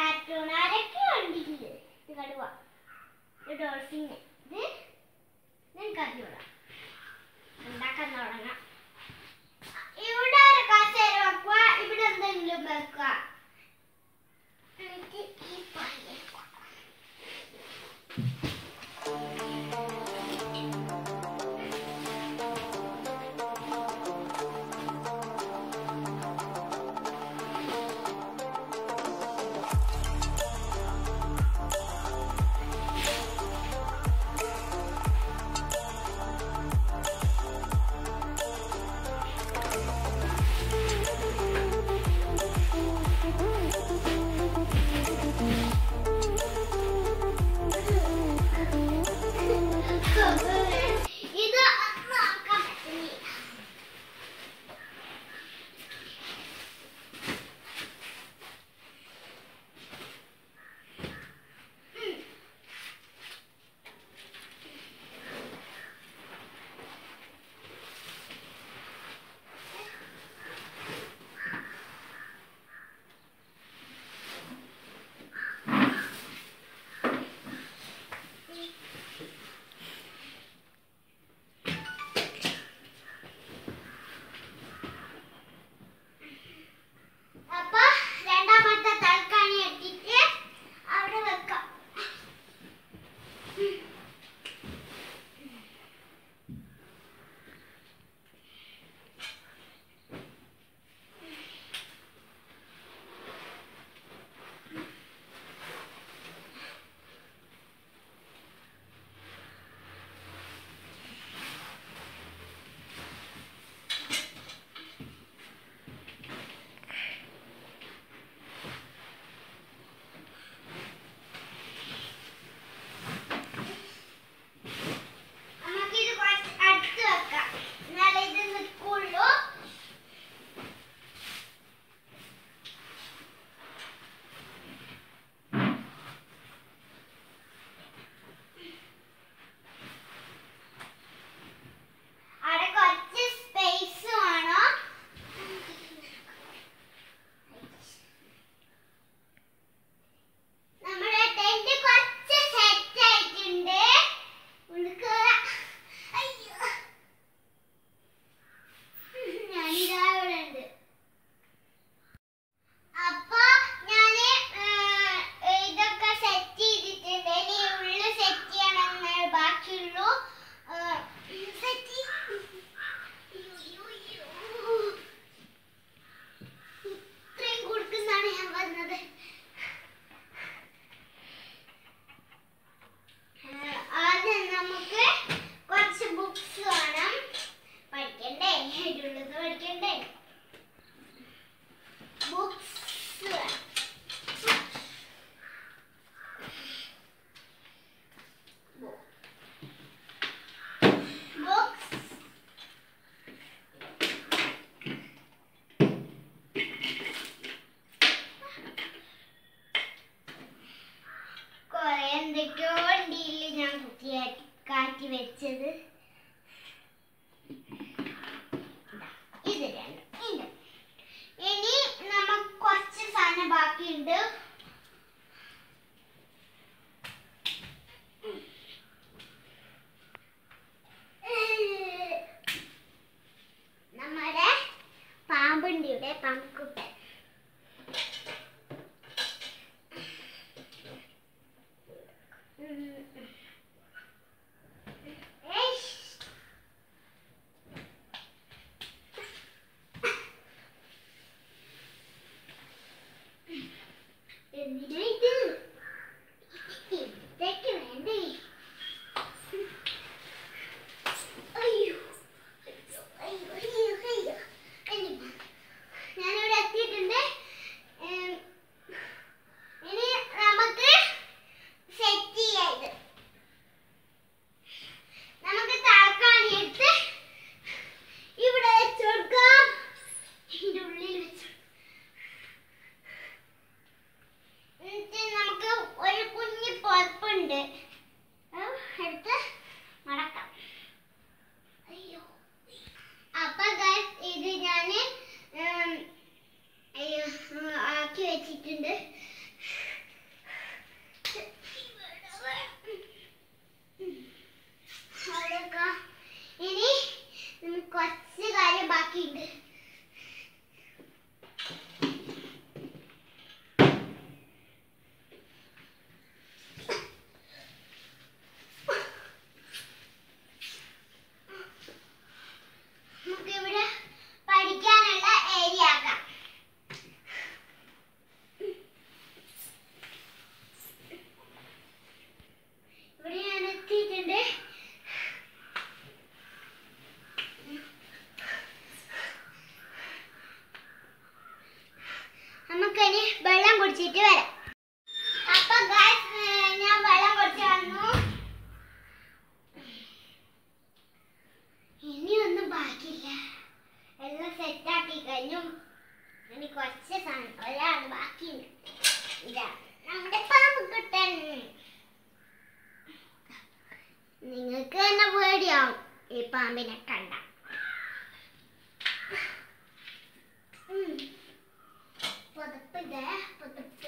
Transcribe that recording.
Cartoon ആരൊക്കെ കണ്ടില്ലേ ഇത് കടുവ ഇത് ഡോൾഫിൻ ഇത് നിങ്ങൾക്ക് അറിഞ്ഞൂടാ ഉണ്ടാക്കാൻ തുടങ്ങാം ഇവിടെ ഒരു കസേര വെക്കുക ഇവിടെ എന്തെങ്കിലും വെക്കുക എന്നിട്ട് ഈ പണി എടുക്കുക. ഇത് നോക്കാൻ പറ്റുന്നില്ല അപ്പൊ രണ്ടാമത്തെ തൽക്കാണി എടുത്തിട്ട് അവിടെ വെക്കാം നമുക്കിത് കുറച്ച് അടുത്ത് വെക്കാം എന്നാലേ ഇത് നിൽക്കുള്ളൂ അവിടെ കുറച്ച് സ്പേസ് വേണം നമ്മുടെ ടെന്റ് കുറച്ച് സെറ്റ് ആയിട്ടുണ്ട് ഉള്ളിക്ക് അയ്യോ ഞാനിതാ ഇവിടെ ഉണ്ട് അപ്പൊ ഞാന് ഏ, ഇതൊക്കെ സെറ്റ് ചെയ്തിട്ടുണ്ട് ഇനി ഉള്ളിൽ സെറ്റ് ചെയ്യണമെന്ന് ബാക്കിയുള്ളൂ സെറ്റ് ഇത്രയും കൊടുക്കുന്നതാണ് ഞാൻ പറഞ്ഞത് ഏഹ് ആദ്യം നമുക്ക് കുറച്ച് ബുക്സ് വേണം പഠിക്കണ്ടേ ഇതിലുള്ളത് പഠിക്കണ്ടേ ബുക്സ് വേണം ബുക്സ് കൊറേ എന്തൊക്കെയോ വണ്ടിയിൽ ഞാൻ കുത്തിയാക്കി കാറ്റി വെച്ചത് ഇതാ, ഇത് രണ്ട് ഇത് ഇനി നമുക്ക് കുറച്ച് സാധനം ബാക്കിയുണ്ട് നമ്മുടെ പാമ്പുണ്ട് ഇവിടെ പാമ്പുക്കുട്ടൻ ഏയ്. ഇതാണ് നമ്മുടെ പാമ്പ് കുട്ടൻ നിങ്ങൾക്ക് തന്നെ പേടിയാവും ഈ പാമ്പിനെ കണ്ട പുതപ്പിത് പുതപ്പ്